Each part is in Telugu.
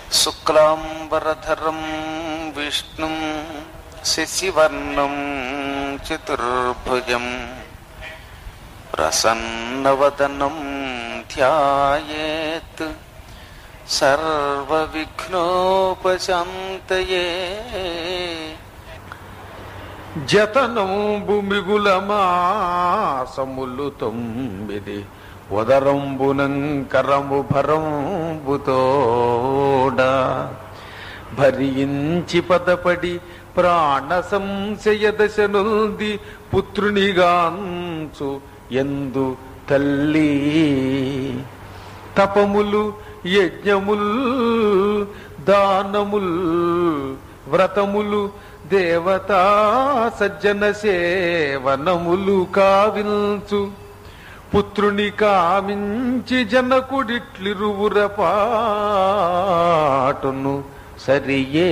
శుక్లాంబరధరం విష్ణుం శశివర్ణం చతుర్భుజం ప్రసన్నవదనం ధ్యాయేత్ సర్వవిఘ్నోపశాంతయే జతనంబు మిగుల మాసములు తొమ్మిది ఉదరంబునంకరము భరంబుతోడ భరించి పదపడి ప్రాణ సంశయ దశనుంది పుత్రునిగాంచు ఎందు తల్లి తపములు యజ్ఞముల్ దానముల్ వ్రతములు దేవతా సజ్జన సేవనములు కావిల్చు పుత్రుని కామించి జనకుడిట్లిరువుర పాటును సరియే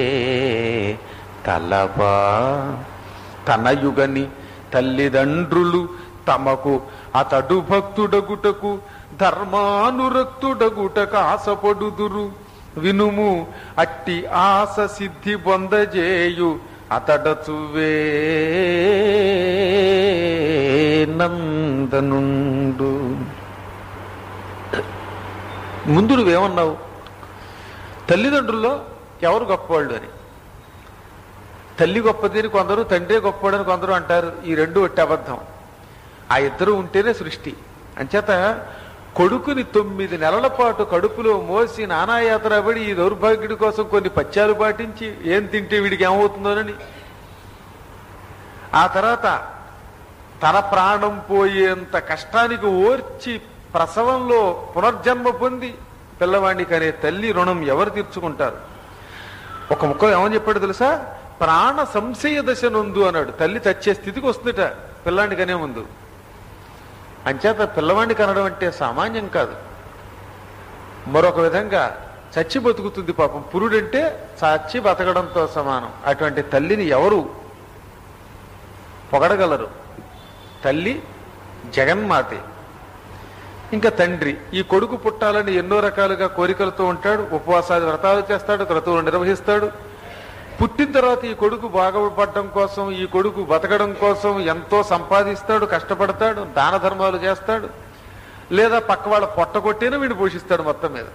తలపా తనయుగని తల్లిదండ్రులు తమకు అతడు భక్తుడగుటకు ధర్మానురక్తుడగుటకు ఆశపడుదురు వినుము అట్టి ఆశ సిద్ధి పొందజేయు అతడచువే నందనుండు ముందు నువ్వేమన్నావు తల్లిదండ్రుల్లో ఎవరు గొప్పవాళ్ళు అని తల్లి గొప్పది అని కొందరు తండ్రి గొప్పవాడని కొందరు అంటారు ఈ రెండు ఒట్టి అబద్ధం ఆ ఇద్దరు ఉంటేనే సృష్టి అంచేత కొడుకుని తొమ్మిది నెలల పాటు కడుపులో మోసి నానాయాత్ర పడి ఈ దౌర్భాగ్యుడి కోసం కొన్ని పత్యాలు పాటించి ఏం తింటే వీడికి ఏమవుతుందోనని ఆ తర్వాత తన ప్రాణం పోయేంత కష్టానికి ఓర్చి ప్రసవంలో పునర్జన్మ పొంది పిల్లవాడికి అనే తల్లి రుణం ఎవరు తీర్చుకుంటారు ఒక ముక్క ఏమని చెప్పాడు తెలుసా ప్రాణ సంశయ దశ నందు అన్నాడు తల్లి చచ్చే స్థితికి వస్తుందట పిల్లాడిని కనే ముందు అంచేత పిల్లవాడిని కనడం అంటే సామాన్యం కాదు మరొక విధంగా చచ్చి బతుకుతుంది పాపం పురుడంటే చచ్చి బతకడంతో సమానం అటువంటి తల్లిని ఎవరు పొగడగలరు తల్లి జగన్మాతే ఇంకా తండ్రి ఈ కొడుకు పుట్టాలని ఎన్నో రకాలుగా కోరికలతో ఉంటాడు ఉపవాసాది వ్రతాలు చేస్తాడు క్రతువులు నిర్వహిస్తాడు పుట్టిన తర్వాత ఈ కొడుకు బాగుపడడం కోసం ఈ కొడుకు బతకడం కోసం ఎంతో సంపాదిస్తాడు కష్టపడతాడు దాన ధర్మాలు చేస్తాడు లేదా పక్క వాళ్ళ పొట్ట కొట్టినా వీడిని పోషిస్తాడు మొత్తం మీద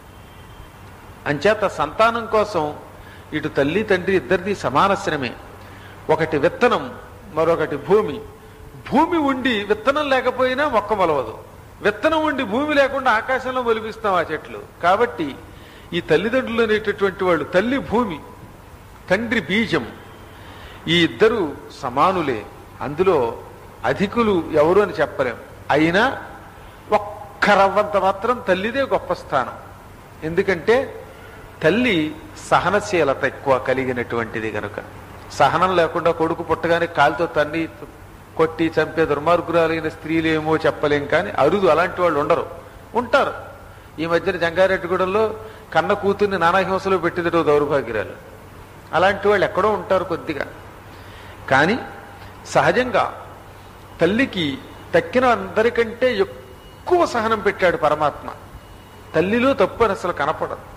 అంచేత సంతానం కోసం ఇటు తల్లి తండ్రి ఇద్దరిది సమానశ్రమే ఒకటి విత్తనం మరొకటి భూమి భూమి ఉండి విత్తనం లేకపోయినా మొక్క మొలవదు విత్తనం ఉండి భూమి లేకుండా ఆకాశంలో మొలిపిస్తాం ఆ చెట్లు కాబట్టి ఈ తల్లిదండ్రులు అనేటటువంటి వాళ్ళు తల్లి భూమి తండ్రి బీజం ఈ ఇద్దరు సమానులే అందులో అధికులు ఎవరు అని చెప్పలేం అయినా ఒక్క రవ్వంత మాత్రం తల్లిదే గొప్ప స్థానం ఎందుకంటే తల్లి సహనశీలత ఎక్కువ కలిగినటువంటిది కనుక సహనం లేకుండా కొడుకు పుట్టగానే కాలుతో తన్ని కొట్టి చంపే దుర్మార్గురాలైన స్త్రీలేమో చెప్పలేం కానీ అరుదు అలాంటి వాళ్ళు ఉండరు ఉంటారు ఈ మధ్యన జంగారెడ్డిగూడెంలో కన్న కూతుర్ని నానాహింసలో పెట్టిదటో దౌర్భాగ్యురాలు అలాంటి వాళ్ళు ఎక్కడో ఉంటారు కొద్దిగా కానీ సహజంగా తల్లికి తక్కిన అందరికంటే ఎక్కువ సహనం పెట్టాడు పరమాత్మ తల్లిలో తప్పు అని అసలు కనపడదు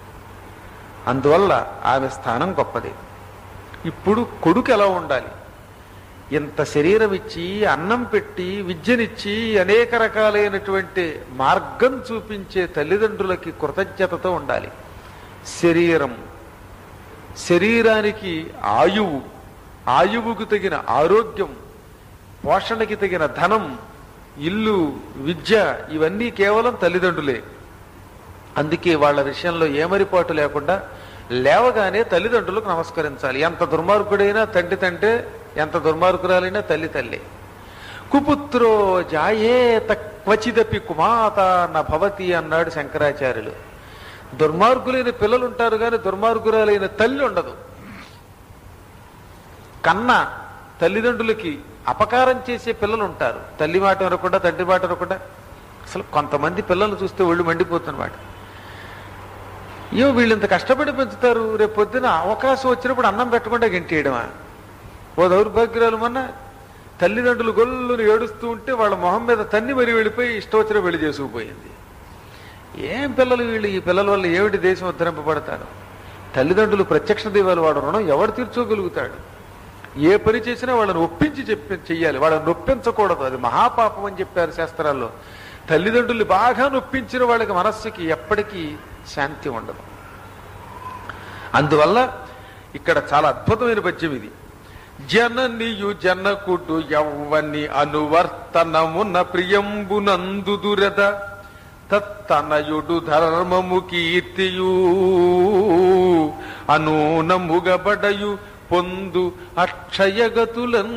అందువల్ల ఆమె స్థానం గొప్పది ఇప్పుడు కొడుకు ఎలా ఉండాలి ఇంత శరీరం ఇచ్చి అన్నం పెట్టి విద్యనిచ్చి అనేక రకాలైనటువంటి మార్గం చూపించే తల్లిదండ్రులకి కృతజ్ఞతతో ఉండాలి శరీరం శరీరానికి ఆయువు ఆయువుకు తగిన ఆరోగ్యం పోషణకి తగిన ధనం ఇల్లు విద్య ఇవన్నీ కేవలం తల్లిదండ్రులే అందుకే వాళ్ళ విషయంలో ఏమరిపాటు లేకుండా లేవగానే తల్లిదండ్రులకు నమస్కరించాలి ఎంత దుర్మార్గుడైనా తండ్రి తంటే ఎంత దుర్మార్గురాలైనా తల్లి తల్లి కుపుత్రో జాయేత క్వచిదపి కుమాత న భవతి అన్నాడు శంకరాచార్యులు దుర్మార్గులైన పిల్లలు ఉంటారు కానీ దుర్మార్గురాలైన తల్లి ఉండదు కన్న తల్లిదండ్రులకి అపకారం చేసే పిల్లలు ఉంటారు తల్లి మాట వినకుండా తండ్రి మాట వినకుండా అసలు కొంతమంది పిల్లలు చూస్తే ఒళ్ళు మండిపోతున్నమాట అయ్యో వీళ్ళు ఇంత కష్టపడి పెంచుతారు రేపు పొద్దున అవకాశం వచ్చినప్పుడు అన్నం పెట్టకుండా గెంటేయడమా ఓ దౌర్భాగ్యురాలు మొన్న తల్లిదండ్రులు గొల్లుని ఏడుస్తూ ఉంటే వాళ్ళ మొహం మీద తన్ని మరి వెళ్ళిపోయి ఇష్టం వచ్చిన పెళ్లి చేసుకుపోయింది ఏం పిల్లలు వీళ్ళు ఈ పిల్లల వల్ల ఏమిటి దేశం ఉద్ధరింపబడతారు తల్లిదండ్రులు ప్రత్యక్ష దైవాలు వాడు రుణం ఎవడు తీర్చోగలుగుతాడు ఏ పని చేసినా వాళ్ళని ఒప్పించి చెప్పి చెయ్యాలి వాళ్ళని నొప్పించకూడదు అది మహాపాపం అని చెప్పారు శాస్త్రాల్లో తల్లిదండ్రుల్ని బాగా నొప్పించిన వాళ్ళకి మనస్సుకి ఎప్పటికీ శాంతి ఉండదు అందువల్ల ఇక్కడ చాలా అద్భుతమైన పద్యం ఇది జననియు జనకుడు యవ్వని అనువర్తనమున ప్రియంబునందు దురద తత్తనయుడు ధర్మము కీర్తియు అనూనముగబడయు పొందు అక్షయగతులన్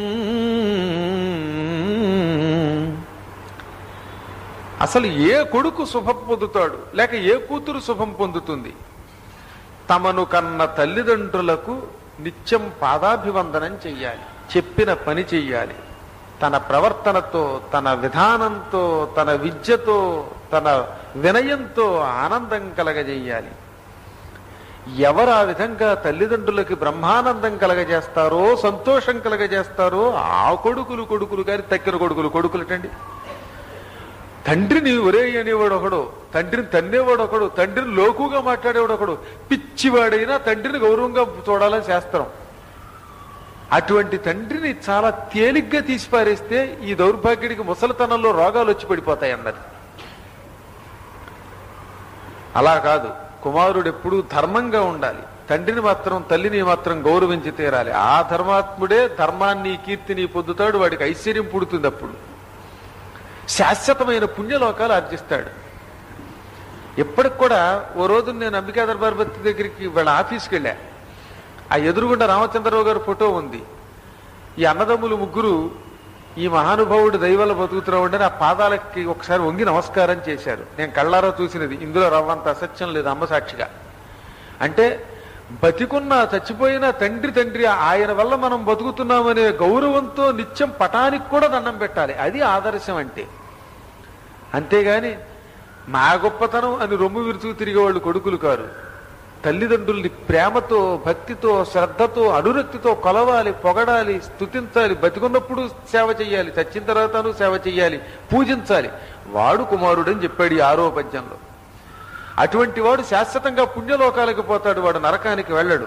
అసలు ఏ కొడుకు శుభం పొందుతాడు లేక ఏ కూతురు శుభం పొందుతుంది తమను కన్న తల్లిదండ్రులకు నిత్యం పాదాభివందనం చెయ్యాలి చెప్పిన పని చెయ్యాలి తన ప్రవర్తనతో తన విధానంతో తన విద్యతో తన వినయంతో ఆనందం కలగజేయాలి ఎవరు ఆ విధంగా తల్లిదండ్రులకి బ్రహ్మానందం కలగజేస్తారో సంతోషం కలగజేస్తారో ఆ కొడుకులు కొడుకులు కానీ తక్కిన కొడుకులు కొడుకులటండి తండ్రిని ఒరే అనేవాడు ఒకడు తండ్రిని తన్నేవాడు ఒకడు తండ్రిని లోకుగా మాట్లాడేవాడు ఒకడు పిచ్చివాడైనా తండ్రిని గౌరవంగా చూడాలని శాస్త్రం అటువంటి తండ్రిని చాలా తేలిగ్గా తీసి పారేస్తే ఈ దౌర్భాగ్యుడికి ముసలితనంలో రోగాలు వచ్చి పడిపోతాయి అన్నది అలా కాదు కుమారుడు ఎప్పుడూ ధర్మంగా ఉండాలి తండ్రిని మాత్రం తల్లిని మాత్రం గౌరవించి తీరాలి ఆ ధర్మాత్ముడే ధర్మాన్ని కీర్తిని పొందుతాడు వాడికి ఐశ్వర్యం పుడుతుంది అప్పుడు శాశ్వతమైన పుణ్యలోకాలు ఆర్జిస్తాడు ఇప్పటికి కూడా ఓ రోజు నేను అంబికా దర్బార్ భక్తి దగ్గరికి వాళ్ళ ఆఫీస్కి వెళ్ళా ఆ ఎదురుగుండా రామచంద్రరావు గారి ఫోటో ఉంది ఈ అన్నదమ్ములు ముగ్గురు ఈ మహానుభావుడు దైవల బతుకుతున్నావు అని ఆ పాదాలకి ఒకసారి వంగి నమస్కారం చేశారు నేను కళ్ళారా చూసినది ఇందులో రవ్వంత అసత్యం లేదు అమ్మ సాక్షిగా అంటే బతికున్న చచ్చిపోయిన తండ్రి తండ్రి ఆయన వల్ల మనం బతుకుతున్నామనే గౌరవంతో నిత్యం పటానికి కూడా దండం పెట్టాలి అది ఆదర్శం అంటే అంతేగాని మా గొప్పతనం అని రొమ్ము విరుచుకు తిరిగే వాళ్ళు కొడుకులు కారు తల్లిదండ్రుల్ని ప్రేమతో భక్తితో శ్రద్ధతో అనురక్తితో కొలవాలి పొగడాలి స్తుతించాలి బతికున్నప్పుడు సేవ చెయ్యాలి చచ్చిన తర్వాతను సేవ చెయ్యాలి పూజించాలి వాడు కుమారుడని చెప్పాడు ఈ ఆరో పద్యంలో అటువంటి వాడు శాశ్వతంగా పుణ్యలోకాలకు పోతాడు వాడు నరకానికి వెళ్ళడు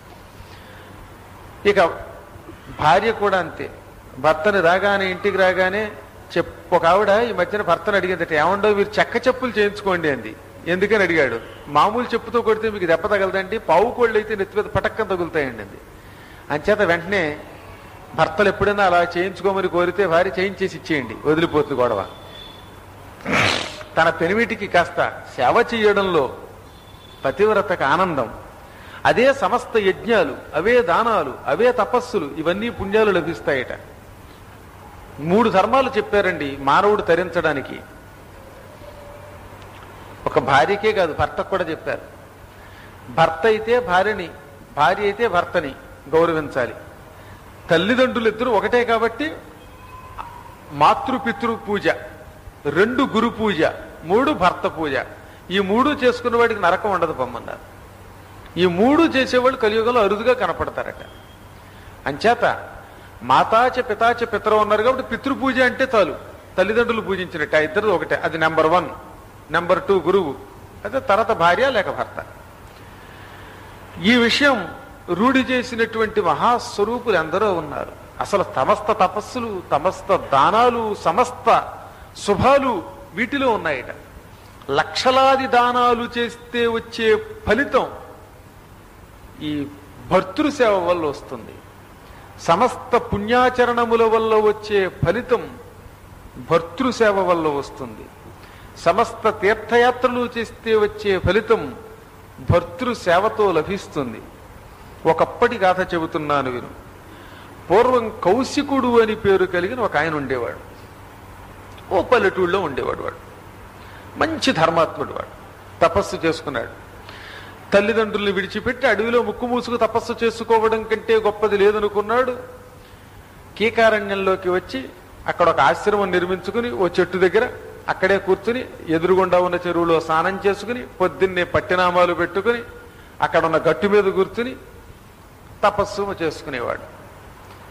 ఇక భార్య కూడా అంతే భర్తని రాగానే ఇంటికి రాగానే చెప్ ఒక ఆవిడ ఈ మధ్యన భర్తను అడిగిందట ఏమండో మీరు చెక్క చెప్పులు చేయించుకోండి అంది ఎందుకని అడిగాడు మామూలు చెప్పుతో కొడితే మీకు దెబ్బ తగలదండి పావు కోళ్ళు అయితే నెత్తి మీద పటక్కన తగులుతాయండి అంది అంచేత వెంటనే భర్తలు ఎప్పుడైనా అలా చేయించుకోమని కోరితే భార్య చేయించేసి ఇచ్చేయండి వదిలిపోతుంది గొడవ తన పెనిమిటికి కాస్త సేవ చేయడంలో పతివ్రతకు ఆనందం అదే సమస్త యజ్ఞాలు అవే దానాలు అవే తపస్సులు ఇవన్నీ పుణ్యాలు లభిస్తాయట మూడు ధర్మాలు చెప్పారండి మానవుడు తరించడానికి ఒక భార్యకే కాదు భర్తకు కూడా చెప్పారు భర్త అయితే భార్యని భార్య అయితే భర్తని గౌరవించాలి తల్లిదండ్రులు ఇద్దరు ఒకటే కాబట్టి మాతృపితృ పూజ రెండు గురు పూజ మూడు భర్త పూజ ఈ మూడు చేసుకున్న వాడికి నరకం ఉండదు పొమ్మన్నారు ఈ మూడు చేసేవాళ్ళు కలియుగంలో అరుదుగా కనపడతారట అంచేత మాతాచ పితాచ పితరం ఉన్నారు కాబట్టి పితృపూజ అంటే చాలు తల్లిదండ్రులు పూజించినట్టు ఆ ఇద్దరు ఒకటే అది నెంబర్ వన్ నెంబర్ టూ గురువు అదే తర్వాత భార్య లేక భర్త ఈ విషయం రూఢి చేసినటువంటి మహాస్వరూపులు ఎందరో ఉన్నారు అసలు సమస్త తపస్సులు సమస్త దానాలు సమస్త శుభాలు వీటిలో ఉన్నాయట లక్షలాది దానాలు చేస్తే వచ్చే ఫలితం ఈ భర్తృసేవ వల్ల వస్తుంది సమస్త పుణ్యాచరణముల వల్ల వచ్చే ఫలితం భర్తృసేవ వల్ల వస్తుంది సమస్త తీర్థయాత్రలు చేస్తే వచ్చే ఫలితం భర్తృసేవతో లభిస్తుంది ఒకప్పటి గాథ చెబుతున్నాను విను పూర్వం కౌశికుడు అని పేరు కలిగిన ఒక ఆయన ఉండేవాడు ఓ పల్లెటూళ్ళలో ఉండేవాడు వాడు మంచి ధర్మాత్ముడు వాడు తపస్సు చేసుకున్నాడు తల్లిదండ్రుల్ని విడిచిపెట్టి అడవిలో ముక్కు మూసుకు తపస్సు చేసుకోవడం కంటే గొప్పది లేదనుకున్నాడు కీకారణ్యంలోకి వచ్చి అక్కడ ఒక ఆశ్రమం నిర్మించుకుని ఓ చెట్టు దగ్గర అక్కడే కూర్చుని ఎదురుగుండా ఉన్న చెరువులో స్నానం చేసుకుని పొద్దున్నే పట్టినామాలు పెట్టుకుని అక్కడ ఉన్న గట్టు మీద కూర్చుని తపస్సు చేసుకునేవాడు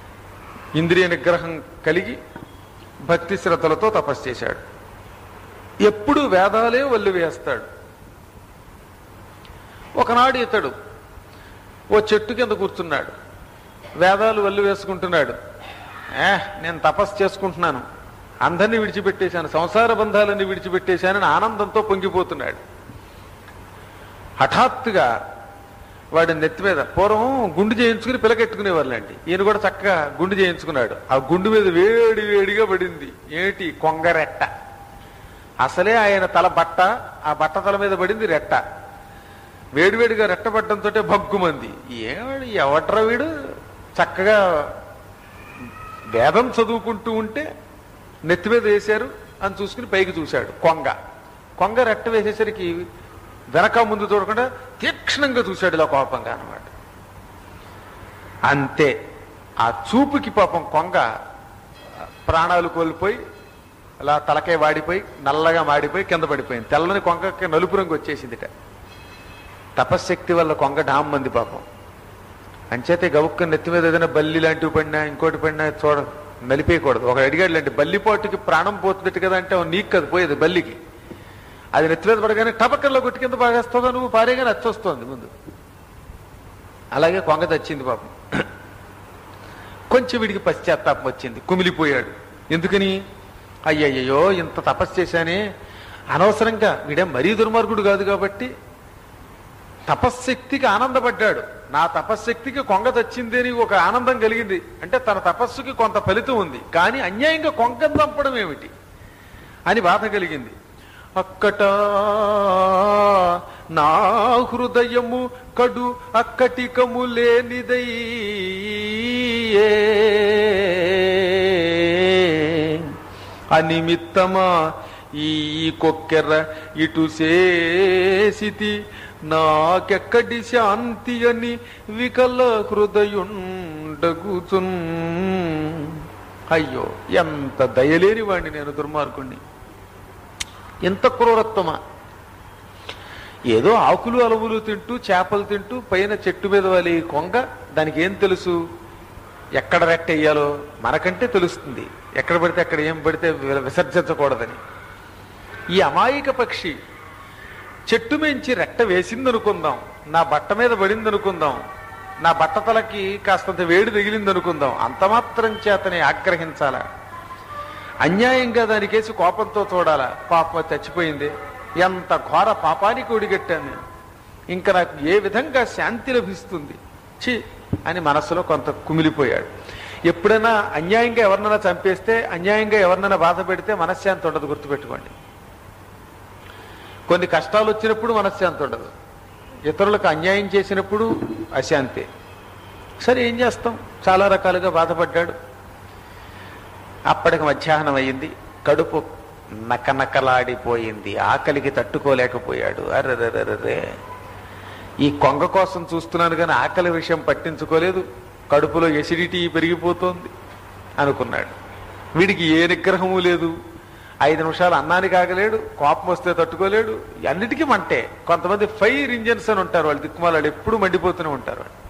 ఇంద్రియ నిగ్రహం కలిగి భక్తి శ్రద్ధలతో తపస్సు చేశాడు ఎప్పుడు వేదాలే వల్లి వేస్తాడు ఒకనాడు ఇతడు ఓ చెట్టు కింద కూర్చున్నాడు వేదాలు వల్లి వేసుకుంటున్నాడు ఏ నేను తపస్సు చేసుకుంటున్నాను అందరినీ విడిచిపెట్టేశాను సంసార బంధాలన్నీ విడిచిపెట్టేశానని ఆనందంతో పొంగిపోతున్నాడు హఠాత్తుగా వాడి నెత్తి మీద పూర్వం గుండు చేయించుకుని పిలకెట్టుకునేవాళ్ళండి ఈయన కూడా చక్కగా గుండు చేయించుకున్నాడు ఆ గుండు మీద వేడి వేడిగా పడింది ఏమిటి కొంగరెట్ట అసలే ఆయన తల బట్ట ఆ బట్ట తల మీద పడింది రెట్ట వేడివేడిగా రెట్టబడ్డంతో భగ్గుమంది ఏమడి ఎవట్రా వీడు చక్కగా వేదం చదువుకుంటూ ఉంటే నెత్తి మీద వేశారు అని చూసుకుని పైకి చూశాడు కొంగ కొంగ రెట్ట వేసేసరికి వెనక ముందు చూడకుండా తీక్షణంగా చూశాడు ఇలా కోపంగా అనమాట అంతే ఆ చూపుకి పాపం కొంగ ప్రాణాలు కోల్పోయి అలా తలకాయ వాడిపోయి నల్లగా మాడిపోయి కింద పడిపోయింది తెల్లని కొంగకి నలుపు రంగు వచ్చేసిందిట తపశ్శక్తి వల్ల కొంగ డామ్ మంది పాపం అంచేతే గవుక్క నెత్తి మీద ఏదైనా బల్లి లాంటివి పడినా ఇంకోటి పడినా చూడ నలిపేయకూడదు ఒక అడిగాడు లాంటి బల్లిపోటుకి ప్రాణం పోతున్నట్టు కదా అంటే అవును నీకు కదా పోయేది బల్లికి అది నెత్తి మీద పడగానే టపక్కల్లో కొట్టి కింద బాగేస్తుందా నువ్వు పారేగానే అచ్చొస్తోంది ముందు అలాగే కొంగ తెచ్చింది పాపం కొంచెం వీడికి పశ్చాత్తాపం వచ్చింది కుమిలిపోయాడు ఎందుకని అయ్యయ్యో ఇంత తపస్సు చేశానే అనవసరంగా వీడే మరీ దుర్మార్గుడు కాదు కాబట్టి తపశ్శక్తికి ఆనందపడ్డాడు నా తపశ్శక్తికి కొంగ తెచ్చింది అని ఒక ఆనందం కలిగింది అంటే తన తపస్సుకి కొంత ఫలితం ఉంది కానీ అన్యాయంగా కొంగను చంపడం ఏమిటి అని బాధ కలిగింది అక్కట నా హృదయము కడు అక్కటికము లేనిదై అనిమిత్తమా ఈ కొక్కెర ఇటు చేసితి నాకెక్కడి శాంతి అని వికల హృదయుండగుచున్ అయ్యో ఎంత దయలేని వాడిని నేను దుర్మార్గుణ్ణి ఎంత క్రూరత్వమా ఏదో ఆకులు అలవులు తింటూ చేపలు తింటూ పైన చెట్టు మీద వాలి కొంగ దానికి ఏం తెలుసు ఎక్కడ రెట్టెయ్యాలో మనకంటే తెలుస్తుంది ఎక్కడ పడితే అక్కడ ఏం పడితే వి- విసర్జించకూడదని ఈ అమాయక పక్షి చెట్టు మించి రెట్ట వేసిందనుకుందాం నా బట్ట మీద పడిందనుకుందాం నా బట్ట తలకి కాస్తంత వేడి తగిలిందనుకుందాం అంత మాత్రం చేతనే ఆగ్రహించాలా అన్యాయంగా దానికేసి కోపంతో చూడాలా పాపం చచ్చిపోయింది ఎంత ఘోర పాపానికి ఒడిగట్టాను నేను ఇంకా నాకు ఏ విధంగా శాంతి లభిస్తుంది ఛీ అని మనసులో కొంత కుమిలిపోయాడు ఎప్పుడైనా అన్యాయంగా ఎవరినైనా చంపేస్తే అన్యాయంగా ఎవరినైనా బాధ పెడితే మనశ్శాంతి ఉండదు గుర్తుపెట్టుకోండి కొన్ని కష్టాలు వచ్చినప్పుడు మనశ్శాంతి ఉండదు ఇతరులకు అన్యాయం చేసినప్పుడు అశాంతి సరే ఏం చేస్తాం చాలా రకాలుగా బాధపడ్డాడు అప్పటికి మధ్యాహ్నం అయింది కడుపు నకనకలాడిపోయింది ఆకలికి తట్టుకోలేకపోయాడు అర్రర్రర్రే ఈ కొంగ కోసం చూస్తున్నాను కానీ ఆకలి విషయం పట్టించుకోలేదు కడుపులో ఎసిడిటీ పెరిగిపోతోంది అనుకున్నాడు వీడికి ఏ నిగ్రహము లేదు ఐదు నిమిషాలు అన్నానికి ఆగలేడు కోపం వస్తే తట్టుకోలేడు అన్నిటికీ మంటే కొంతమంది ఫైర్ ఇంజన్స్ అని ఉంటారు వాళ్ళు దిక్కుమాలాడు ఎప్పుడు మండిపోతూనే ఉంటారు వాళ్ళు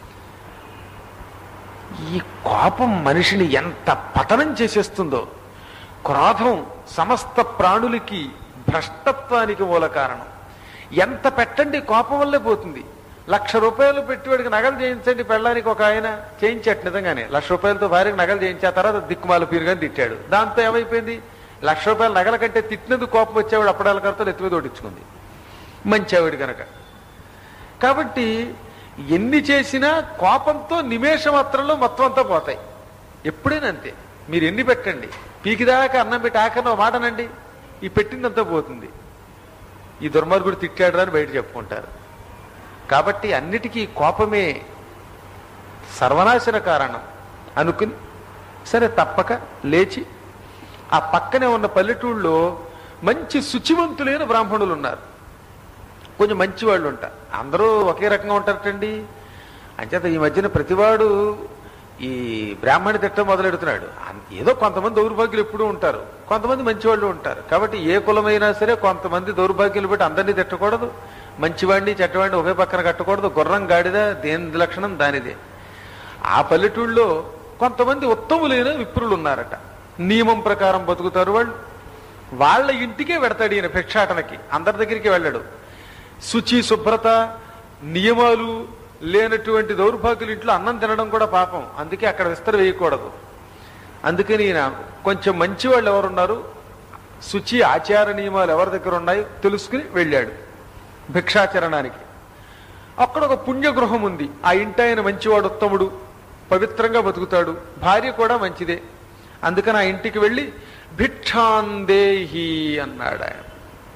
ఈ కోపం మనిషిని ఎంత పతనం చేసేస్తుందో క్రోధం సమస్త ప్రాణులకి భ్రష్టత్వానికి మూల కారణం ఎంత పెట్టండి కోపం వల్లే పోతుంది లక్ష రూపాయలు పెట్టుబడికి నగలు చేయించండి పెళ్ళడానికి ఒక ఆయన చేయించాడు నిజంగానే లక్ష రూపాయలతో భార్యకు నగలు చేయించిన తర్వాత దిక్కుమాల పీరుగా తిట్టాడు దాంతో ఏమైపోయింది లక్ష రూపాయల నగల కంటే తిట్టినందుకు కోపం వచ్చేవాడు అప్పడాల కర్తలు ఎత్తి మీద ఓడించుకుంది మంచి ఆవిడ కనుక కాబట్టి ఎన్ని చేసినా కోపంతో నిమేష మాత్రంలో మొత్తం అంతా పోతాయి ఎప్పుడైనా అంతే మీరు ఎన్ని పెట్టండి పీకిదాకా అన్నం పెట్టి ఆఖరిన మాటనండి ఈ పెట్టిందంతా పోతుంది ఈ దుర్మార్గుడు తిట్టాడు అని బయట చెప్పుకుంటారు కాబట్టి అన్నిటికీ కోపమే సర్వనాశన కారణం అనుకుని సరే తప్పక లేచి ఆ పక్కనే ఉన్న పల్లెటూళ్ళలో మంచి శుచివంతులైన బ్రాహ్మణులు ఉన్నారు కొంచెం మంచి వాళ్ళు ఉంటారు అందరూ ఒకే రకంగా ఉంటారటండి అంచేత ఈ మధ్యన ప్రతివాడు ఈ బ్రాహ్మణి తిట్టం మొదలెడుతున్నాడు అన్- ఏదో కొంతమంది దౌర్భాగ్యులు ఎప్పుడూ ఉంటారు కొంతమంది మంచి వాళ్ళు ఉంటారు కాబట్టి ఏ కులమైనా సరే కొంతమంది దౌర్భాగ్యులు బట్టి అందరినీ తిట్టకూడదు మంచివాడిని చెడ్డవాడిని ఒకే పక్కన కట్టకూడదు గుర్రం గాడిద దేని లక్షణం దానిదే ఆ పల్లెటూళ్ళలో కొంతమంది ఉత్తములైన విప్రులు ఉన్నారట నియమం ప్రకారం బతుకుతారు వాళ్ళు వాళ్ళ ఇంటికే వెడతాడు ఈయన భిక్షాటనకి అందరి దగ్గరికి వెళ్ళాడు శుచి శుభ్రత నియమాలు లేనటువంటి దౌర్భాగ్యుల ఇంట్లో అన్నం తినడం కూడా పాపం అందుకే అక్కడ విస్తర వేయకూడదు అందుకని ఈయన కొంచెం మంచి వాళ్ళు ఎవరున్నారు శుచి ఆచార నియమాలు ఎవరి దగ్గర ఉన్నాయో తెలుసుకుని వెళ్ళాడు భిక్షాచరణానికి అక్కడ ఒక పుణ్యగృహం ఉంది ఆ ఇంటి ఆయన మంచివాడు ఉత్తముడు పవిత్రంగా బతుకుతాడు భార్య కూడా మంచిదే అందుకని ఆ ఇంటికి వెళ్ళి భిక్షాందేహి అన్నాడు ఆయన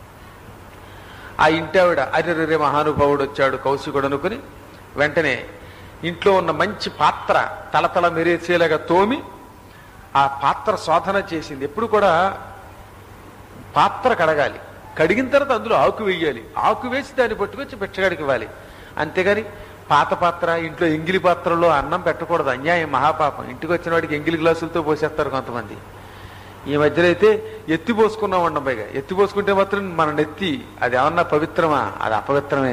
ఆ ఇంటి ఆవిడ అరెరెరే మహానుభావుడు వచ్చాడు కౌశికుడు అనుకుని వెంటనే ఇంట్లో ఉన్న మంచి పాత్ర తలతల మెరేసేలాగా తోమి ఆ పాత్ర శోధన చేసింది ఎప్పుడు కూడా పాత్ర కడగాలి కడిగిన తర్వాత అందులో ఆకు వేయాలి ఆకు వేసి దాన్ని పట్టుకొచ్చి భిక్షగాడికి ఇవ్వాలి అంతేగాని పాత పాత్ర ఇంట్లో ఎంగిలి పాత్రలో అన్నం పెట్టకూడదు అన్యాయం మహాపాపం ఇంటికి వచ్చిన వాడికి ఎంగిలి గ్లాసులతో పోసేస్తారు కొంతమంది ఈ మధ్యలో అయితే ఎత్తి పోసుకున్నాం ఉండం పైగా ఎత్తి పోసుకుంటే మాత్రం మన నెత్తి అది ఏమన్నా పవిత్రమా అది అపవిత్రమే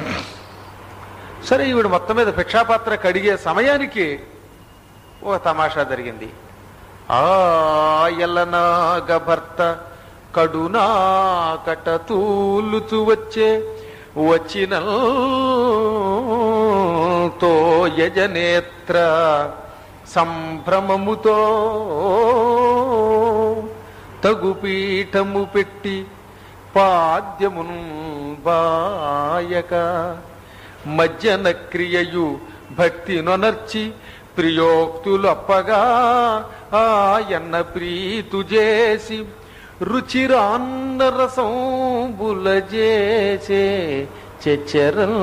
సరే ఈవిడ మొత్తం మీద భిక్షాపాత్ర కడిగే సమయానికి ఓ తమాషా జరిగింది ఆ ఎల్లనాగ భర్త కడునా కట తూలుతూ వచ్చే వచ్చిన తో యజనేత్ర సంభ్రమముతో తగు పీఠము పెట్టి పాద్యమును బాయక మజ్జన క్రియయు భక్తి నొనర్చి ప్రియోక్తులప్పగా ఆయన్న ప్రీతు చేసి రుచిరాన్న రసం బులజేసే చెచ్చరం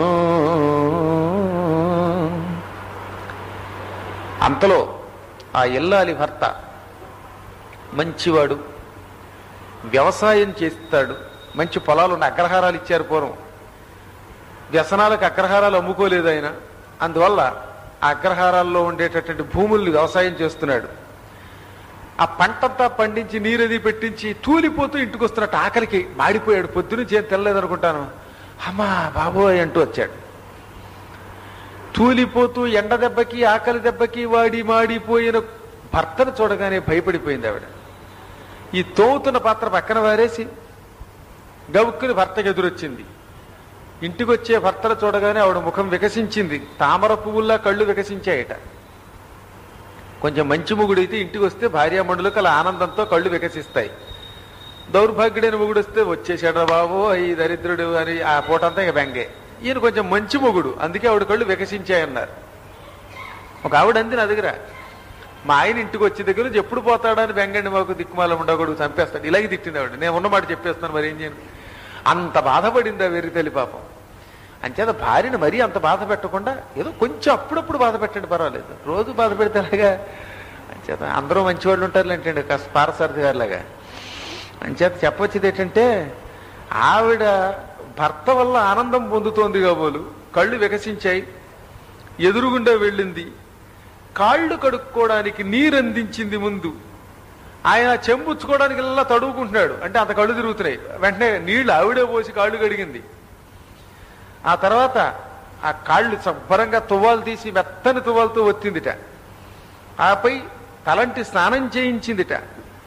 అంతలో ఆ ఇల్లాలి భర్త మంచివాడు వ్యవసాయం చేస్తాడు మంచి పొలాలు ఉన్న అగ్రహారాలు ఇచ్చారు పూర్వం వ్యసనాలకు అగ్రహారాలు అమ్ముకోలేదు ఆయన అందువల్ల ఆ అగ్రహారాల్లో ఉండేటటువంటి భూముల్ని వ్యవసాయం చేస్తున్నాడు ఆ పంటంతా పండించి నీరది పెట్టించి తూలిపోతూ ఇంటికి వస్తున్నట్టు ఆకలికి మాడిపోయాడు పొద్దునుంచి ఏం తెల్లలేదనుకుంటాను అమ్మా బాబోయ్ అంటూ వచ్చాడు తూలిపోతూ ఎండ దెబ్బకి ఆకలి దెబ్బకి వాడి మాడిపోయిన భర్తను చూడగానే భయపడిపోయింది ఆవిడ ఈ తోవుతున్న పాత్ర పక్కన వారేసి గవుక్కుని భర్తకు ఎదురొచ్చింది ఇంటికి వచ్చే భర్తను చూడగానే ఆవిడ ముఖం వికసించింది తామర పువ్వుల్లా కళ్ళు వికసించాయట కొంచెం మంచి మొగుడైతే ఇంటికి వస్తే భార్యామండులకు అలా ఆనందంతో కళ్ళు వికసిస్తాయి దౌర్భాగ్యుడైన మొగుడు వస్తే వచ్చేసాడు బాబు ఈ దరిద్రుడు అని ఆ పూటంతా ఇక బెంగే ఈయన కొంచెం మంచి మొగుడు అందుకే ఆవిడ కళ్ళు వికసించాయన్నారు ఒక ఆవిడ అంది నా దగ్గర మా ఆయన ఇంటికి వచ్చే దగ్గర నుంచి ఎప్పుడు పోతాడని బెంగండి మాకు దిక్కుమాల ఉండకూడదు చంపేస్తాడు ఇలాగే తిట్టింది ఆవిడ నేను ఉన్నమాట చెప్పేస్తాను మరి ఏం చేయను అంత బాధపడింది ఆ వెర్రి తల్లి పాపం అంచేత భార్యను మరీ అంత బాధ పెట్టకుండా ఏదో కొంచెం అప్పుడప్పుడు బాధ పెట్టండి పర్వాలేదు రోజు బాధ పెడితే అలాగా అంచేత అందరూ మంచివాళ్ళు ఉంటారు ఏంటండి కాస్త పారసారథి గారిలాగా అంచేత చెప్పొచ్చేది ఏంటంటే ఆవిడ భర్త వల్ల ఆనందం పొందుతోంది కాబోలు కళ్ళు వికసించాయి ఎదురుగుండా వెళ్ళింది కాళ్ళు కడుక్కోవడానికి నీరు అందించింది ముందు ఆయన చెంబుచ్చుకోవడానికి ఇలా తడువుకుంటున్నాడు అంటే అంత కళ్ళు తిరుగుతున్నాయి వెంటనే నీళ్లు ఆవిడే పోసి కాళ్ళు కడిగింది ఆ తర్వాత ఆ కాళ్ళు శుభ్రంగా తువ్వాలు తీసి మెత్తని తువ్వాలతో ఒత్తిందిట ఆపై తలంటి స్నానం చేయించిందిట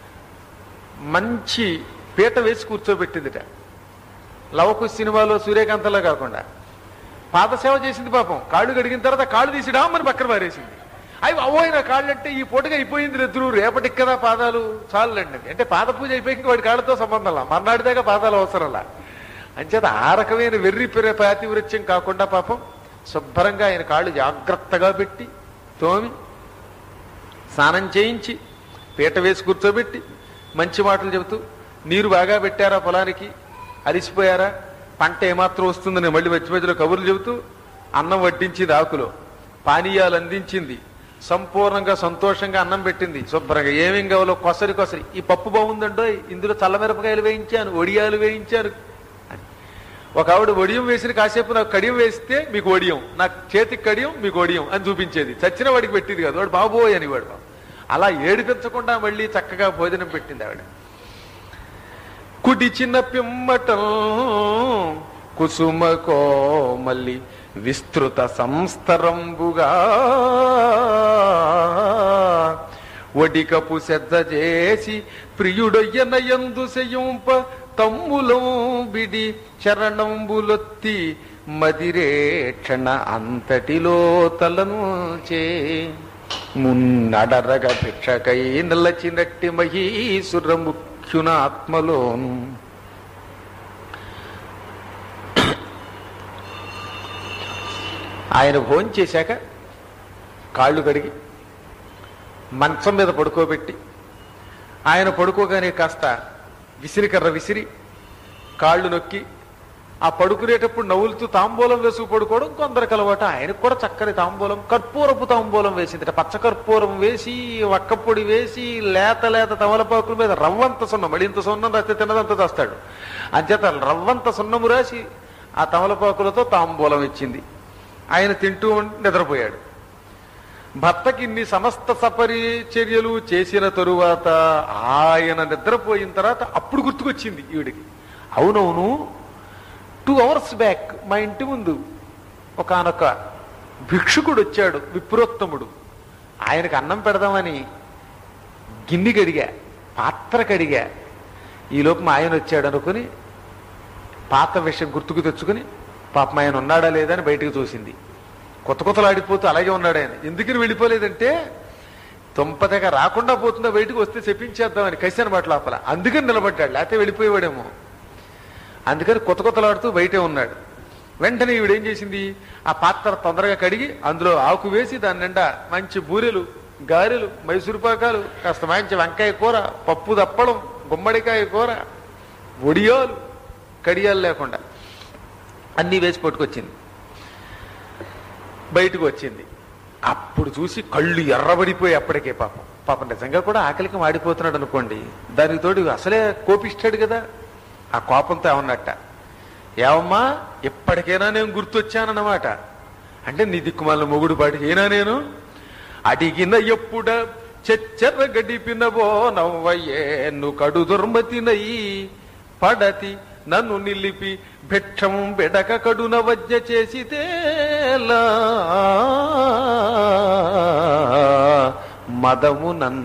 మంచి పీట వేసి కూర్చోబెట్టిందిట లవకు సినిమాలో సూర్యకాంతలో కాకుండా పాదసేవ చేసింది పాపం కాళ్ళు కడిగిన తర్వాత కాళ్ళు తీసి డామని పక్కన పారేసింది అవి అవోయిన కాళ్ళు అంటే ఈ పూటగా అయిపోయింది రెద్దురు రేపటికి కదా పాదాలు చాలండి అంటే పాద పూజ అయిపోయి వాడి కాళ్ళతో సంబంధంలా మర్నాటి దాకా పాదాలు అవసరంలా అంచేత ఆ రకమైన వెర్రి పెర పాతివృత్యం కాకుండా పాపం శుభ్రంగా ఆయన కాళ్ళు జాగ్రత్తగా పెట్టి తోమి స్నానం చేయించి పీట వేసి కూర్చోబెట్టి మంచి మాటలు చెబుతూ నీరు బాగా పెట్టారా పొలానికి అలిసిపోయారా పంట ఏమాత్రం వస్తుందని మళ్ళీ మధ్య మధ్యలో కబుర్లు చెబుతూ అన్నం వడ్డించింది ఆకులో పానీయాలు అందించింది సంపూర్ణంగా సంతోషంగా అన్నం పెట్టింది శుభ్రంగా ఏమేం కావాలో కొసరి కొసరి ఈ పప్పు బాగుందండో ఇందులో చల్లమిరపకాయలు వేయించాను ఒడియాలు వేయించాను అని. ఒక ఆవిడ ఒడియం వేసిన కాసేపు నాకు కడియం వేస్తే మీకు ఒడియం నాకు చేతికి కడియం మీకు ఒడియం అని చూపించేది చచ్చిన వాడికి పెట్టింది కాదు వాడు బాబోయ్ అని వాడు అలా ఏడిపించకుండా మళ్ళీ చక్కగా భోజనం పెట్టింది ఆవిడ కుడి చిన్న పిమ్మటం కుసుమ కోమలి విస్తృత సంస్తరంబుగా ఒడికపు సెద్ద చేసి ప్రియుడొయ్యన యందు సెయ్యంప తమ్ములం బిడి చరణంబులొత్తి మదిరేక్షణ అంతటిలో తలను చే మున్నడరగ భిక్షకై నిలచినట్టి మహీసుర ముఖ్యున ఆత్మలోను ఆయన భోజనం చేశాక కాళ్ళు కడిగి మంచం మీద పడుకోబెట్టి ఆయన పడుకోగానే కాస్త విసిరికర్ర విసిరి కాళ్ళు నొక్కి ఆ పడుకునేటప్పుడు నవ్వులుతూ తాంబూలం వేసుకు పడుకోవడం కొందరికి అలవాటు ఆయనకు కూడా చక్కని తాంబూలం కర్పూరపు తాంబూలం వేసింది పచ్చ కర్పూరం వేసి వక్కపొడి వేసి లేత లేత తమలపాకుల మీద రవ్వంత సున్నం మళ్ళీ ఇంత సున్నం రాస్తే తిన్నదంత తెస్తాడు అంచేత రవ్వంత సున్నము రాసి ఆ తమలపాకులతో తాంబూలం ఇచ్చింది ఆయన తింటూ ఉండి నిద్రపోయాడు భర్తకి ఇన్ని సమస్త సపరిచర్యలు చేసిన తరువాత ఆయన నిద్రపోయిన తర్వాత అప్పుడు గుర్తుకొచ్చింది ఈవిడికి అవునవును టూ అవర్స్ బ్యాక్ మా ఇంటి ముందు ఒకనొక భిక్షుకుడు వచ్చాడు విప్రోత్తముడు ఆయనకు అన్నం పెడదామని గిన్నె కడిగా పాత్ర కడిగా ఈలోపు మా ఆయన వచ్చాడు అనుకుని పాత విషయం గుర్తుకు తెచ్చుకుని పాపం ఆయన ఉన్నాడా లేదా అని బయటకు చూసింది కొత్త కొత్తలాడిపోతూ అలాగే ఉన్నాడు ఆయన ఎందుకని వెళ్ళిపోలేదంటే తుంపతగ రాకుండా పోతుందా బయటకు వస్తే చెప్పించేద్దామని కసి అనమాట లోపల అందుకని నిలబడ్డాడు లేకపోతే వెళ్ళిపోయేవాడేమో అందుకని కొత్త కొత్తలాడుతూ బయటే ఉన్నాడు వెంటనే ఈవిడేం చేసింది ఆ పాత్ర తొందరగా కడిగి అందులో ఆకు వేసి దాని నిండా మంచి బూరెలు గారెలు మైసూరు పాకాలు కాస్త మంచి వంకాయ కూర పప్పు దప్పడం గుమ్మడికాయ కూర ఒడియాలు కడియాలు లేకుండా అన్నీ వేసి పట్టుకొచ్చింది బయటకు వచ్చింది అప్పుడు చూసి కళ్ళు ఎర్రబడిపోయి అప్పటికే పాపం పాపం నిజంగా కూడా ఆకలికి మాడిపోతున్నాడు అనుకోండి దానికి తోడు అసలే కోపిస్తాడు కదా ఆ కోపంతో ఏమన్నట్ట ఏమమ్మా ఎప్పటికైనా నేను గుర్తొచ్చానన్నమాట అంటే నీ దిక్కుమాల మొగుడు పాటికి అయినా నేను అడిగిన ఎప్పుడ చెచ్చర గడిపినవో నవ్వయ్యే ను కడు దుర్మతినయి పడతి నన్ను నిలిపి భిక్షం బెడక కడున వజ్జ చేసితేలా మదమునన్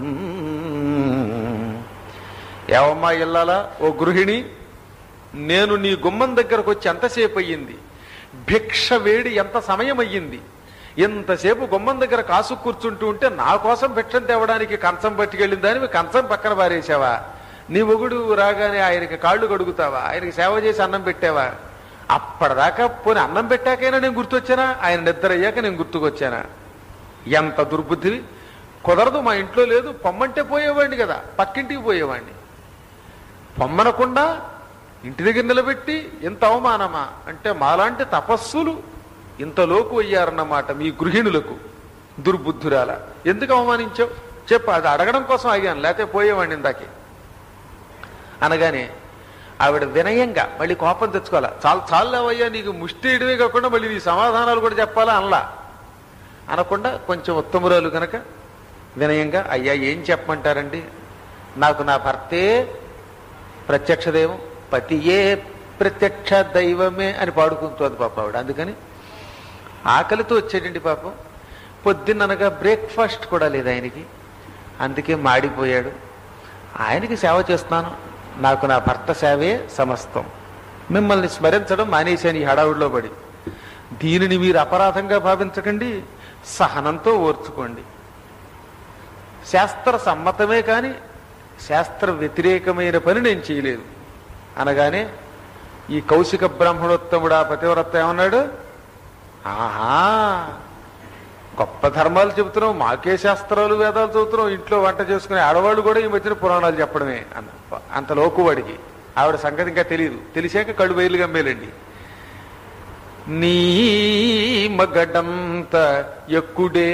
ఏవమ్మా ఇల్లాలా ఓ గృహిణి నేను నీ గుమ్మం దగ్గరకు వచ్చి ఎంతసేపు అయ్యింది భిక్ష వేడి ఎంత సమయం అయ్యింది ఎంతసేపు గుమ్మం దగ్గర కాసు కూర్చుంటూ ఉంటే నా కోసం భిక్షం తేవడానికి కంచం పట్టుకెళ్ళింది దాని కంచం పక్కన పారేసావా నీ మొగుడు రాగానే ఆయనకి కాళ్ళు కడుగుతావా ఆయనకి సేవ చేసి అన్నం పెట్టావా అప్పటిదాకా పోనీ అన్నం పెట్టాకైనా నేను గుర్తొచ్చానా ఆయన నిద్ర అయ్యాక నేను గుర్తుకొచ్చానా ఎంత దుర్బుద్ధివి కుదరదు మా ఇంట్లో లేదు పొమ్మంటే పోయేవాడిని కదా పక్కింటికి పోయేవాడిని పొమ్మనకుండా ఇంటి దగ్గర నిలబెట్టి ఇంత అవమానమా అంటే మాలాంటి తపస్సులు ఇంతలోకి అయ్యారన్నమాట మీ గృహిణులకు దుర్బుద్ధురాల ఎందుకు అవమానించావు చెప్పు అది అడగడం కోసం ఆగాను లేకపోతే పోయేవాడిని ఇందాకే అనగానే ఆవిడ వినయంగా మళ్ళీ కోపం తెచ్చుకోవాలా చాలు చాలేవయ్యా నీకు ముష్టేయడమే కాకుండా మళ్ళీ నీ సమాధానాలు కూడా చెప్పాలా అనలా అనకుండా కొంచెం ఉత్తమురాలు గనక వినయంగా అయ్యా ఏం చెప్పమంటారండి నాకు నా భర్తే ప్రత్యక్ష దైవం పతియే ప్రత్యక్ష దైవమే అని పాడుకుంటుంది పాప ఆవిడ అందుకని ఆకలితో వచ్చాడండి పాపం పొద్దున్ననగా బ్రేక్ఫాస్ట్ కూడా లేదు ఆయనకి అందుకే మాడిపోయాడు ఆయనకి సేవ చేస్తున్నాను నాకు నా భర్త సేవే సమస్తం మిమ్మల్ని స్మరించడం మానేశాను ఈ హడావుడిలో పడి దీనిని మీరు అపరాధంగా భావించకండి సహనంతో ఓర్చుకోండి శాస్త్ర సమ్మతమే కానీ శాస్త్ర వ్యతిరేకమైన పని నేను చేయలేదు అనగానే ఈ కౌశిక బ్రాహ్మణోత్తముడు ఆ పతివ్రత ఏమన్నాడు ఆహా గొప్ప ధర్మాలు చెబుతున్నావు మాకే శాస్త్రాలు వేదాలు చదువుతున్నావు ఇంట్లో వంట చేసుకునే ఆడవాళ్ళు కూడా ఈ మధ్యన పురాణాలు చెప్పడమే అన్న అంత లోకువాడికి ఆవిడ సంగతి ఇంకా తెలియదు తెలిసాక కళ్ళు బయలు గమ్మేలండి నీ మగడంత ఎక్కుడే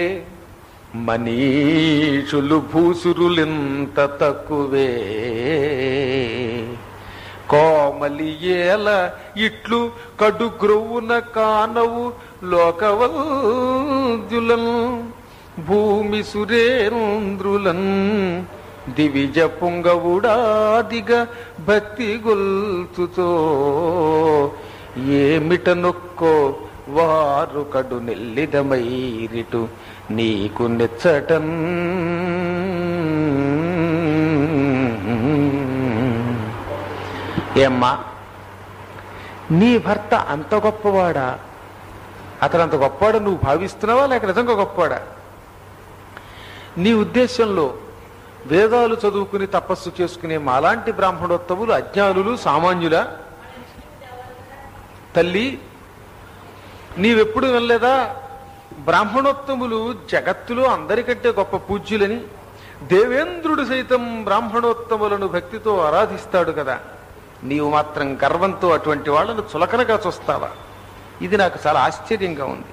మనీషులు భూసురులింత తక్కువే కోమలి ఏల ఇట్లు కడు గ్రొవ్వున కానవు లోకవద్యులను భూమి సురేంద్రులన్ దివిజ పుంగవుడాదిగ భక్తి గొల్తుతో ఏమిట నొక్కో వారు కడు నెల్లిదమైరిటు నీకు నెచ్చటన్ ఏమ్మా నీ భర్త అంత గొప్పవాడా అతను అంత గొప్పవాడు నువ్వు భావిస్తున్నావా లేక నిజంగా గొప్పవాడా నీ ఉద్దేశంలో వేదాలు చదువుకుని తపస్సు చేసుకునే మాలాంటి బ్రాహ్మణోత్తములు అజ్ఞానులు సామాన్యులా తల్లి నీవెప్పుడు వినలేదా బ్రాహ్మణోత్తములు జగత్తులో అందరికంటే గొప్ప పూజ్యులని దేవేంద్రుడు సైతం బ్రాహ్మణోత్తములను భక్తితో ఆరాధిస్తాడు కదా నీవు మాత్రం గర్వంతో అటువంటి వాళ్ళను చులకనగా చూస్తావా ఇది నాకు చాలా ఆశ్చర్యంగా ఉంది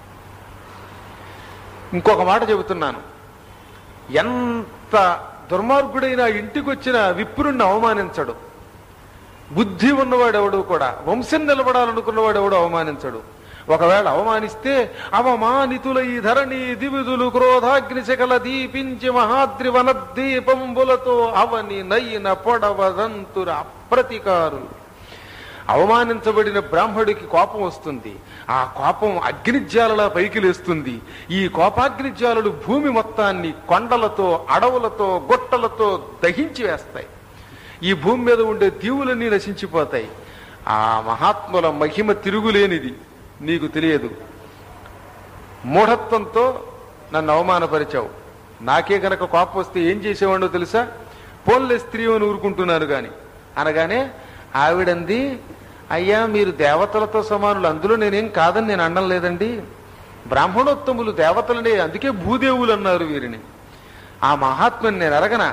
ఇంకొక మాట చెబుతున్నాను ఎంత దుర్మార్గుడైన ఇంటికి వచ్చిన విప్రుణ్ణి అవమానించడు బుద్ధి ఉన్నవాడెవడు కూడా వంశం నిలబడాలనుకున్నవాడు ఎవడు అవమానించడు ఒకవేళ అవమానిస్తే అవమానితుల ఈ ధరణి దివిదులు క్రోధాగ్ని శకల దీపించి మహాద్రి వనద్దీపంబులతో అవని నయ్యిన పొడవదంతుర అప్రతికారులు అవమానించబడిన బ్రాహ్మడికి కోపం వస్తుంది ఆ కోపం అగ్నిజ్వాలలా పైకి లేస్తుంది ఈ కోపాగ్నిజ్వాలలు భూమి మొత్తాన్ని కొండలతో అడవులతో గుట్టలతో దహించి వేస్తాయి ఈ భూమి మీద ఉండే దీవులన్నీ నశించిపోతాయి ఆ మహాత్ముల మహిమ తిరుగులేనిది నీకు తెలియదు మూఢత్వంతో నన్ను అవమానపరిచావు నాకే గనక కోపం వస్తే ఏం చేసేవాడో తెలుసా పోన్లే స్త్రీ అని ఊరుకుంటున్నాను గాని అనగానే ఆవిడంది అయ్యా మీరు దేవతలతో సమానులు అందులో నేనేం కాదని నేను అనడం లేదండి బ్రాహ్మణోత్తములు దేవతలనే అందుకే భూదేవులు అన్నారు వీరిని ఆ మహాత్మని నేను అరగనా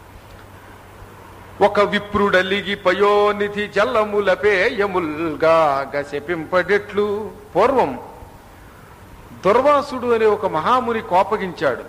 ఒక విప్రుడలిగి పయోనిధి జల్లములపేయముల్గా శపింపడెట్లు పూర్వం దుర్వాసుడు అనే ఒక మహాముని కోపగించాడు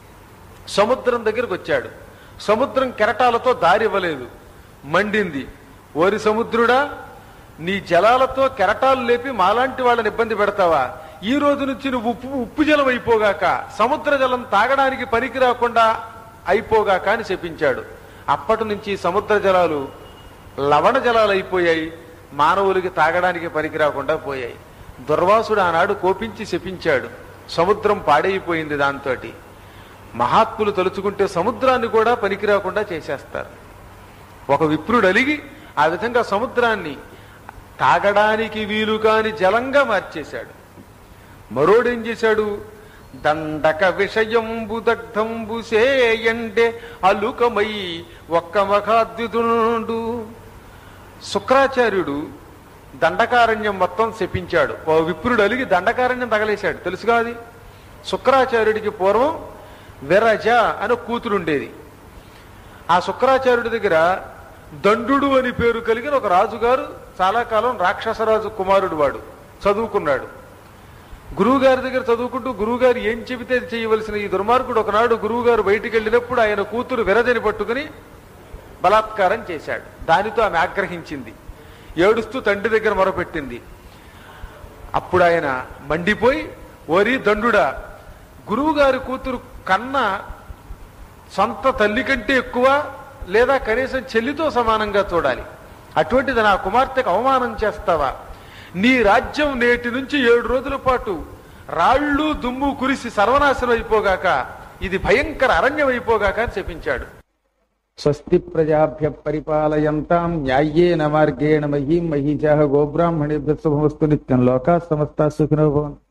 సముద్రం దగ్గరకు వచ్చాడు సముద్రం కెరటాలతో దారి ఇవ్వలేదు మండింది ఓరి సముద్రుడా నీ జలాలతో కెరటాలు లేపి మాలాంటి వాళ్ళని ఇబ్బంది పెడతావా ఈ రోజు నుంచి నువ్వు ఉప్పు ఉప్పు జలం అయిపోగాక సముద్ర జలం తాగడానికి పనికి రాకుండా అయిపోగాక అని చెప్పించాడు అప్పటి నుంచి సముద్ర జలాలు లవణ జలాలు అయిపోయాయి మానవులకి తాగడానికి పనికి రాకుండా పోయాయి దుర్వాసుడు ఆనాడు కోపించి శపించాడు సముద్రం పాడైపోయింది దాంతోటి మహాత్ములు తలుచుకుంటే సముద్రాన్ని కూడా పనికి రాకుండా చేసేస్తారు ఒక విప్రుడు అలిగి ఆ విధంగా సముద్రాన్ని తాగడానికి వీలు కాని జలంగా మార్చేశాడు మరోడేం చేశాడు దండక విషయంబు దగ్ధంబు సేయండే అలుకమై ఒక్క మఖాద్యుతుండు శుక్రాచార్యుడు దండకారణ్యం మొత్తం శపించాడు ఓ విప్రుడు అలిగి దండకారణ్యం తగలేశాడు తెలుసుగా అది శుక్రాచార్యుడికి పూర్వం విరజ అని ఒక కూతురుండేది ఆ శుక్రాచార్యుడి దగ్గర దండు అని పేరు కలిగిన ఒక రాజుగారు చాలా కాలం రాక్షసరాజు కుమారుడు వాడు చదువుకున్నాడు గురువుగారి దగ్గర చదువుకుంటూ గురువుగారు ఏం చెబితే అది చేయవలసిన ఈ దుర్మార్గుడు ఒకనాడు గురువుగారు బయటికి వెళ్ళినప్పుడు ఆయన కూతురు విరజని పట్టుకుని బలాత్కారం చేశాడు దానితో ఆమె ఆగ్రహించింది ఏడుస్తూ తండ్రి దగ్గర మొరపెట్టింది అప్పుడు ఆయన మండిపోయి ఓరి దండుడా గురువుగారి కూతురు కన్న సొంత తల్లి కంటే ఎక్కువ లేదా కనీసం చెల్లితో సమానంగా చూడాలి అటువంటిది నా కుమార్తెకు అవమానం చేస్తావా నీ రాజ్యం నేటి నుంచి ఏడు రోజుల పాటు రాళ్ళు దుమ్ము కురిసి సర్వనాశనం అయిపోగాక ఇది భయంకర అరణ్యం అయిపోగాక అని చెప్పించాడు స్వస్తి ప్రజాభ్య పరిపాలయంతాం న్యాయేన మార్గేణ మహీం మహీజాహ గోబ్రాహ్మణేభ్య శుభమస్తు నిత్యం లోకా సమస్త సుఖినో భవంతు